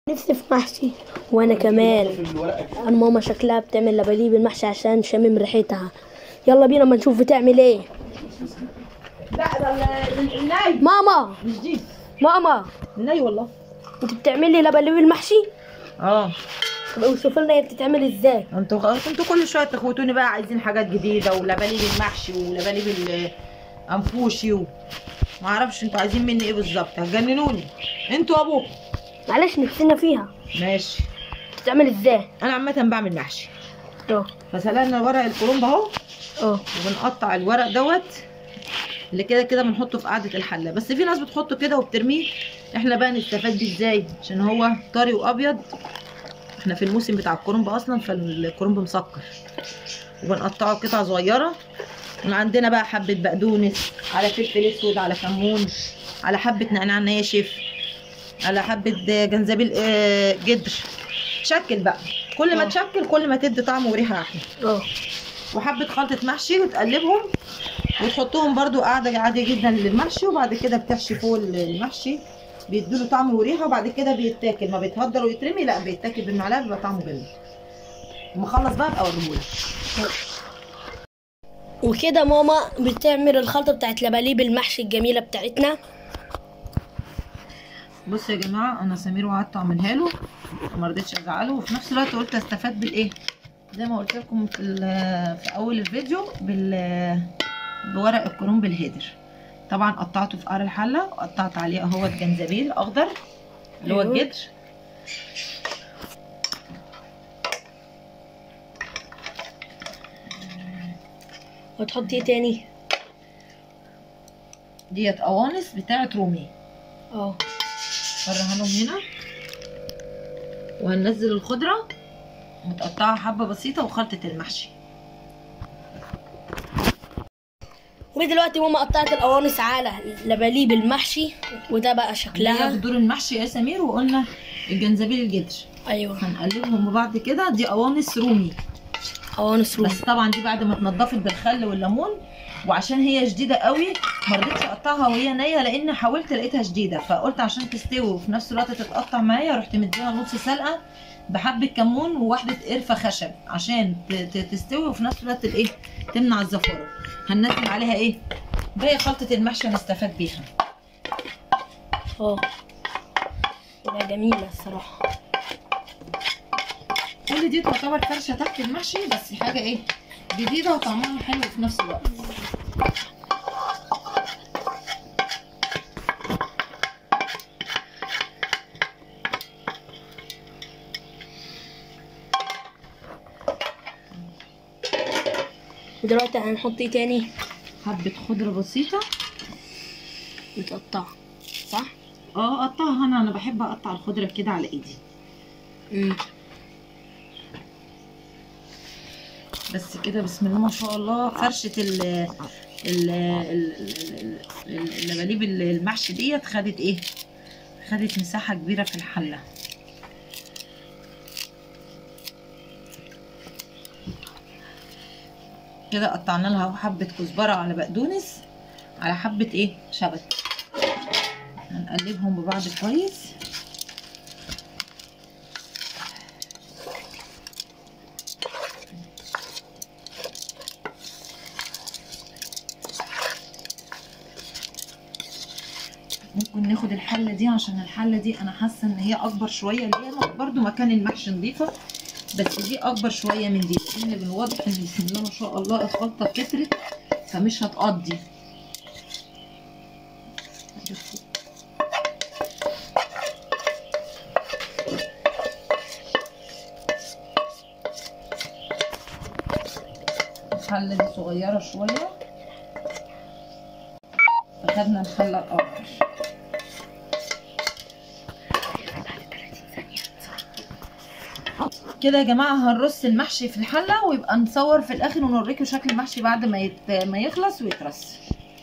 نفسي في محشي وانا كمان انا ماما شكلها بتعمل لباليب المحشي عشان شامم ريحتها يلا بينا ما نشوف بتعمل ايه لا ده ال- الناي ماما مش دي ماما الناي والله انت بتعملي لباليب المحشي اه طب اوصف لنا هي بتتعمل ازاي انتوا انتوا كل شويه تخوتوني بقى عايزين حاجات جديده ولباليب المحشي ولباليب الانفوشي و... ما اعرفش انتوا عايزين مني ايه بالظبط هتجننوني انتوا وابوكم معلش نفسنا فيها ماشي بتتعمل ازاي انا عامه بعمل محشي اه فسلقنا ورق الكرنب اهو اه وبنقطع الورق دوت اللي كده كده بنحطه في قاعده الحله بس في ناس بتحطه كده وبترميه احنا بقى نستفاد بيه ازاي عشان هو طري وابيض احنا في الموسم بتاع الكرنب اصلا فالكرنب مسكر وبنقطعه قطع صغيره وعندنا بقى حبه بقدونس على فلفل اسود على كمون على حبه نعناع ناشف على حبه جنزبيل آه، جدر تشكل بقى كل ما آه. تشكل كل ما تدي طعم وريحه احلى اه وحبه خلطه محشي وتقلبهم وتحطهم برضو قاعده عادي جدا للمحشي وبعد كده بتحشي فوق المحشي بيدوله طعم وريحه وبعد كده بيتاكل ما بيتهدر ويترمي لا بيتاكل بالمعلقه بيبقى طعمه جميل مخلص بقى ابقى اوريهولك وكده ماما بتعمل الخلطة بتاعت لباليب المحشي الجميلة بتاعتنا بصوا يا جماعه انا سمير وقعدت اعملها له وما رضيتش ازعله وفي نفس الوقت قلت استفاد بالايه زي ما قلت لكم في, ال- في اول الفيديو بال بورق الكرنب الهدر طبعا قطعته في قعر الحله وقطعت عليه اهو جنزبيل اخضر اللي هو أيوة. الجدر وتحطي ايه تاني ديت قوانص بتاعه رومي اه فرها لهم هنا وهننزل الخضره متقطعه حبه بسيطه وخلطه المحشي ودلوقتي ماما قطعت القوانص على لباليب المحشي وده بقى لها شكلها دور المحشي يا سمير وقلنا الجنزبيل الجدر ايوه هنقلبهم ببعض كده دي قوانص رومي قوانص رومي بس طبعا دي بعد ما اتنضفت بالخل والليمون وعشان هي شديده قوي ما رضيتش اقطعها وهي نيه لان حاولت لقيتها شديده فقلت عشان تستوي وفي نفس الوقت تتقطع معايا رحت مديها نص سلقه بحبه كمون وواحده قرفه خشب عشان ت- ت- تستوي وفي نفس الوقت الايه تمنع الزفاره هننزل عليها ايه باقي خلطه المحشي هنستفاد بيها اه ده جميلة الصراحة كل دي تعتبر فرشه تحت المحشي بس حاجه ايه جديده وطعمها حلو في نفس الوقت ودلوقتي هنحط ايه تاني حبه خضره بسيطه متقطعة صح؟ اه اقطعها انا انا بحب اقطع الخضره كده على ايدي امم بس كده بسم الله ما شاء الله فرشه ال ال ال- ال- ال- اللباليب المحشي ديت خدت ايه خدت مساحه كبيره في الحله كده قطعنا لها اهو حبه كزبره على بقدونس على حبه ايه شبت هنقلبهم ببعض كويس ممكن ناخد الحله دي عشان الحله دي انا حاسه ان هي اكبر شويه اللي هي برضو مكان المحشي نظيفه بس دي اكبر شويه من دي لان من الواضح ان بسم الله ما شاء الله الخلطه كترت فمش هتقضي الحله دي صغيره شويه فخدنا الحله الاكبر كده يا جماعه هنرص المحشي في الحله ويبقى نصور في الاخر ونوريكم شكل المحشي بعد ما يت... ما يخلص ويترص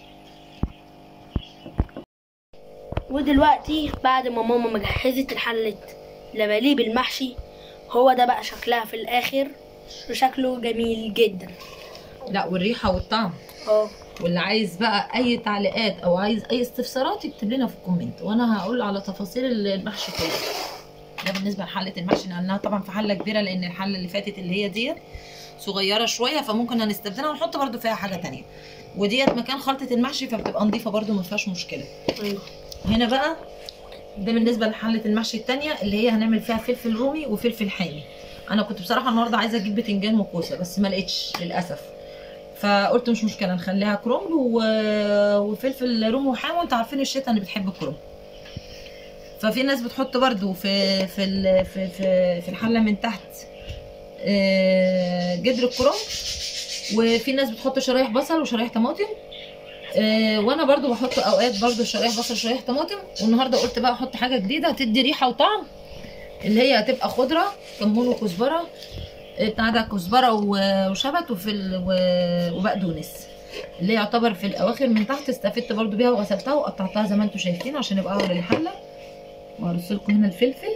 ودلوقتي بعد ما ماما مجهزت الحلة لباليب المحشي هو ده بقى شكلها في الاخر وشكله جميل جدا لا والريحه والطعم اه واللي عايز بقى اي تعليقات او عايز اي استفسارات يكتب لنا في الكومنت وانا هقول على تفاصيل المحشي كله ده بالنسبه لحله المحشي لانها طبعا في حله كبيره لان الحله اللي فاتت اللي هي ديت صغيره شويه فممكن هنستبدلها ونحط برده فيها حاجه تانية وديت مكان خلطه المحشي فبتبقى نظيفه برده ما فيهاش مشكله ايوه هنا بقى ده بالنسبه لحله المحشي التانية اللي هي هنعمل فيها فلفل رومي وفلفل حامي انا كنت بصراحه النهارده عايزه اجيب بتنجان وكوسه بس ما لقيتش للاسف فقلت مش مشكله نخليها كرنب و... وفلفل رومي وحامي وانتوا عارفين الشتا انا بتحب الكرنب ففي ناس بتحط برده في في ال... في في, في الحله من تحت آه، جدر الكرنب وفي ناس بتحط شرايح بصل وشرايح طماطم آه، وانا برضو بحط اوقات برضو شرايح بصل شرايح طماطم والنهارده قلت بقى احط حاجه جديده تدي ريحه وطعم اللي هي هتبقى خضره كمون وكزبره آه، بتاع ده كزبره و- وشبت وفل و- وبقدونس اللي هي يعتبر في الاواخر من تحت استفدت برضو بيها وغسلتها وقطعتها زي ما انتم شايفين عشان يبقى اقرب للحله وهرص لكم هنا الفلفل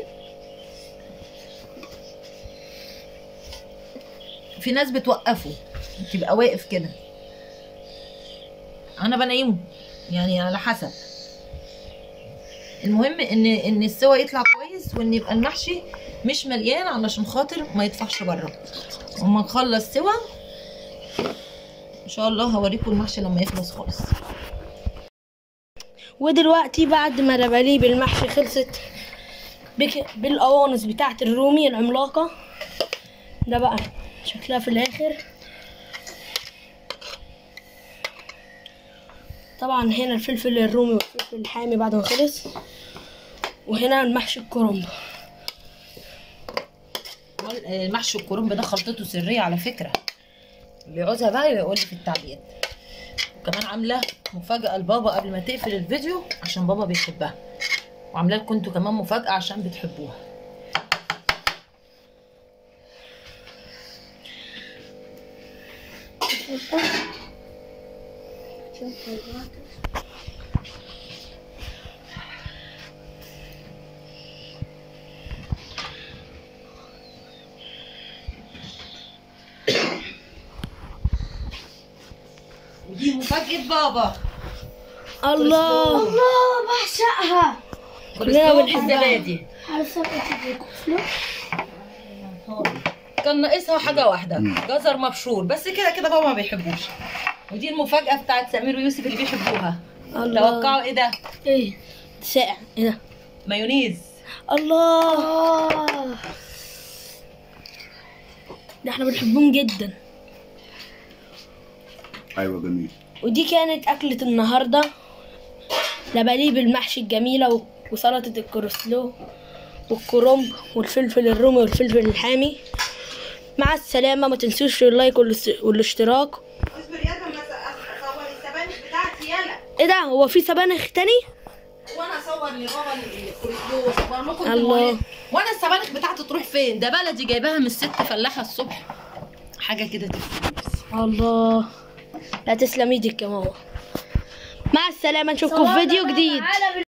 في ناس بتوقفه تبقى واقف كده انا بنيمه يعني على حسب المهم ان ان السوا يطلع كويس وان يبقى المحشي مش مليان علشان خاطر ما يطفحش بره وما نخلص سوا ان شاء الله هوريكم المحشي لما يخلص خالص ودلوقتي بعد ما لباليب المحشي خلصت بك... بالقوانص بتاعة الرومي العملاقة ده بقى شكلها في الآخر طبعا هنا الفلفل الرومي والفلفل الحامي بعد ما خلص وهنا المحشي الكرنب المحشي الكرنب ده خلطته سريه على فكره اللي يعوزها بقى يقول لي في التعليقات وكمان عامله مفاجاه لبابا قبل ما تقفل الفيديو عشان بابا بيحبها وعامله لكم انتوا كمان مفاجاه عشان بتحبوها ودي مفاجاه بابا الله الله بعشقها كلنا كلنا بنحبها. الزبادي على سبعة الكفلة كان ناقصها حاجه واحده جزر مبشور بس كده كده بابا ما بيحبوش ودي المفاجاه بتاعت سمير ويوسف اللي بيحبوها الله توقعوا ايه ده ايه ساقع ايه ده مايونيز الله آه ده احنا بنحبهم جدا ايوه جميل ودي كانت أكلة النهاردة لباليب المحشي الجميلة و- وسلطة الكروسلو والكرنب والفلفل الرومي والفلفل الحامي مع السلامة ما تنسوش اللايك والاس- والاشتراك اصبر يا لما اصور السبانخ بتاعتي يلا ايه ده هو في سبانخ تاني؟ وانا اصور لبابا الكروسلو واصور لكم الله. الموالد. وانا السبانخ بتاعتي تروح فين ده بلدي جايباها من الست فلاحه الصبح حاجه كده تفرق الله لا تسلم ايدك يا ماما مع السلامة نشوفكم في فيديو جديد تعالى